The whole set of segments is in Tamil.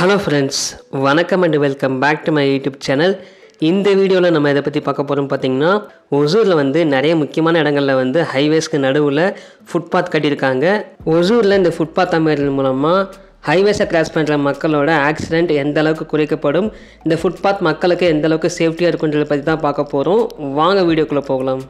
ஹலோ ஃப்ரெண்ட்ஸ் வணக்கம் and welcome back to my YouTube channel இந்த வீடியோவில் நம்ம இதை பற்றி பார்க்க போகிறோம் பார்த்தீங்கன்னா ஒசூரில் வந்து நிறைய முக்கியமான இடங்களில் வந்து ஹைவேஸ்க்கு நடுவில் ஃபுட்பாத் கட்டியிருக்காங்க ஒசூரில் இந்த ஃபுட்பாத் அமைறது மூலமாக ஹைவேஸை கிராஸ் பண்ணுற மக்களோட ஆக்சிடெண்ட் எந்த அளவுக்கு குறைக்கப்படும் இந்த ஃபுட்பாத் மக்களுக்கு எந்த அளவுக்கு சேஃப்டியாக இருக்குன்றதை பற்றி தான் பார்க்க போகிறோம் வாங்க வீடியோக்குள்ளே போகலாம்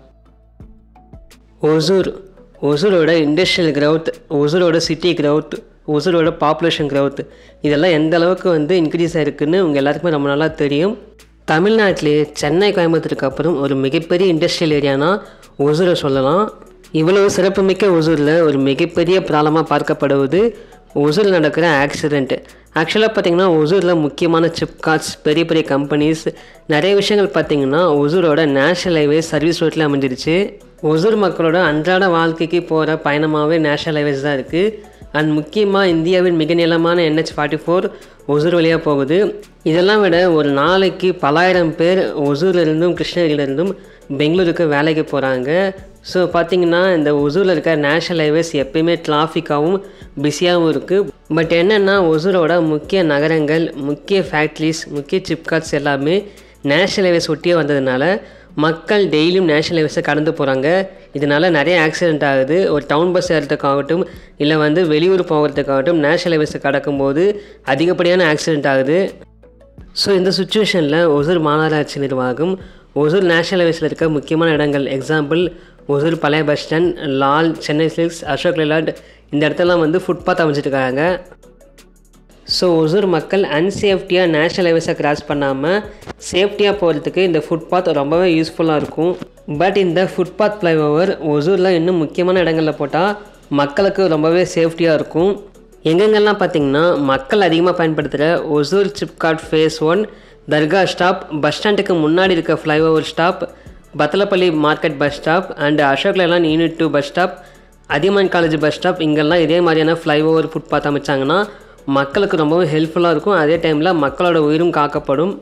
ஒசூர் ஒசூரோட இண்டஸ்ட்ரியல் growth ஒசூரோட சிட்டி growth ஒசூரோட பாப்புலேஷன் growth இதெல்லாம் எந்த அளவுக்கு வந்து இன்க்ரீஸ் ஆயிருக்குன்னு உங்கள் எல்லாருக்குமே ரொம்ப நல்லா தெரியும் தமிழ்நாட்டிலே சென்னை கோயம்புத்தூருக்கு அப்புறம் ஒரு மிகப்பெரிய இண்டஸ்ட்ரியல் ஏரியானா ஒசூரை சொல்லலாம் இவ்வளவு சிறப்புமிக்க ஒசூரில் ஒரு மிகப்பெரிய ப்ராப்ளமாக பார்க்கப்படுவது ஒசூரில் நடக்கிற ஆக்சிடெண்ட் ஆக்சுவலாக பார்த்தீங்கன்னா ஒசூரில் முக்கியமான சிப்காட்ஸ் பெரிய பெரிய கம்பெனிஸ் நிறைய விஷயங்கள் பார்த்தீங்கன்னா ஒசூரோட நேஷனல் ஹைவே சர்வீஸ் ரோட்டில் அமைஞ்சிருச்சு ஒசூர் மக்களோட அன்றாட வாழ்க்கைக்கு போகிற பயணமாகவே நேஷனல் ஹைவேஸ் தான் இருக்குது அண்ட் முக்கியமாக இந்தியாவின் மிக நீளமான என்ஹெச் ஃபார்ட்டி ஃபோர் ஒசூர் வழியாக போகுது இதெல்லாம் விட ஒரு நாளைக்கு பலாயிரம் பேர் ஒசூர்லேருந்தும் கிருஷ்ணகிரியிலேருந்தும் பெங்களூருக்கு வேலைக்கு போகிறாங்க ஸோ பார்த்தீங்கன்னா இந்த ஒசூரில் இருக்க நேஷனல் ஹைவேஸ் எப்பயுமே டிராஃபிக்காகவும் பிஸியாகவும் இருக்குது பட் என்னென்னா ஒசூரோட முக்கிய நகரங்கள் முக்கிய ஃபேக்ட்ரிஸ் முக்கிய சிப்காட்ஸ் எல்லாமே நேஷனல் ஹைவேஸ் ஒட்டியே வந்ததுனால மக்கள் டெய்லியும் நேஷனல் ஹைவேஸை கடந்து போகிறாங்க இதனால் நிறைய ஆக்சிடென்ட் ஆகுது ஒரு டவுன் பஸ் ஏறதுக்காகட்டும் இல்லை வந்து வெளியூர் போகிறதுக்காகட்டும் நேஷனல் ஹைவேஸை கடக்கும்போது அதிகப்படியான ஆக்சிடென்ட் ஆகுது ஸோ இந்த சுச்சுவேஷனில் ஒசூர் மாநகராட்சி நிர்வாகம் ஒசூர் நேஷனல் ஹைவேஸில் இருக்க முக்கியமான இடங்கள் எக்ஸாம்பிள் ஒசூர் பழைய பஸ் ஸ்டாண்ட் லால் சென்னை சில்க்ஸ் அசோக் லேலாட் இந்த இடத்தெல்லாம் வந்து ஃபுட்பாத் அமைச்சிருக்காங்க ஸோ ஒசூர் மக்கள் அன்சேஃப்டியாக நேஷனல் ஹைவேஸை கிராஸ் பண்ணாமல் சேஃப்டியாக போகிறதுக்கு இந்த ஃபுட்பாத் ரொம்பவே யூஸ்ஃபுல்லாக இருக்கும் பட் இந்த ஃபுட்பாத் ஃப்ளைஓவர் ஒசூரில் இன்னும் முக்கியமான இடங்களில் போட்டால் மக்களுக்கு ரொம்பவே சேஃப்டியாக இருக்கும் எங்கெங்கெல்லாம் பார்த்தீங்கன்னா மக்கள் அதிகமாக பயன்படுத்துகிற Hosur SIPCOT phase one Dargah stop bus ஸ்டாண்டுக்கு முன்னாடி இருக்க flyover stop Pathalapalli market bus stop and Ashok Leyland unit two bus stop Adhiyaman college bus stop இங்கெல்லாம் இதே மாதிரியான ஃப்ளைஓவர் ஃபுட்பாத் அமைச்சாங்கன்னா மக்களுக்கு ரொம்பவும் ஹெல்ப்ஃபுல்லாக இருக்கும் அதே டைமில் மக்களோட உயிரும் காக்கப்படும்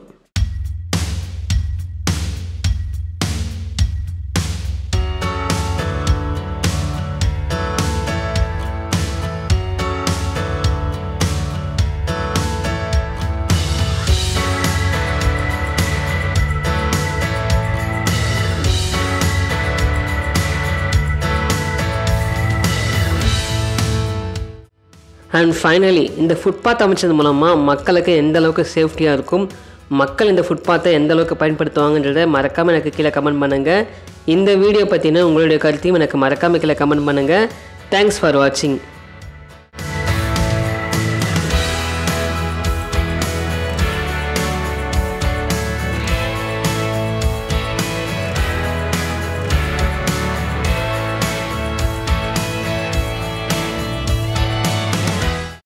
அண்ட் ஃபைனலி இந்த ஃபுட்பாத் அமைச்சது மூலமாக மக்களுக்கு எந்த அளவுக்கு சேஃப்டியாக இருக்கும் மக்கள் இந்த ஃபுட்பாத்தை எந்த அளவுக்கு பயன்படுத்துவாங்கன்றதை மறக்காமல் எனக்கு கீழே கமெண்ட் பண்ணுங்கள் இந்த வீடியோ பற்றின உங்களுடைய கருத்தையும் எனக்கு மறக்காமல் கீழே கமெண்ட் பண்ணுங்கள் தேங்க்ஸ் ஃபார் வாட்சிங்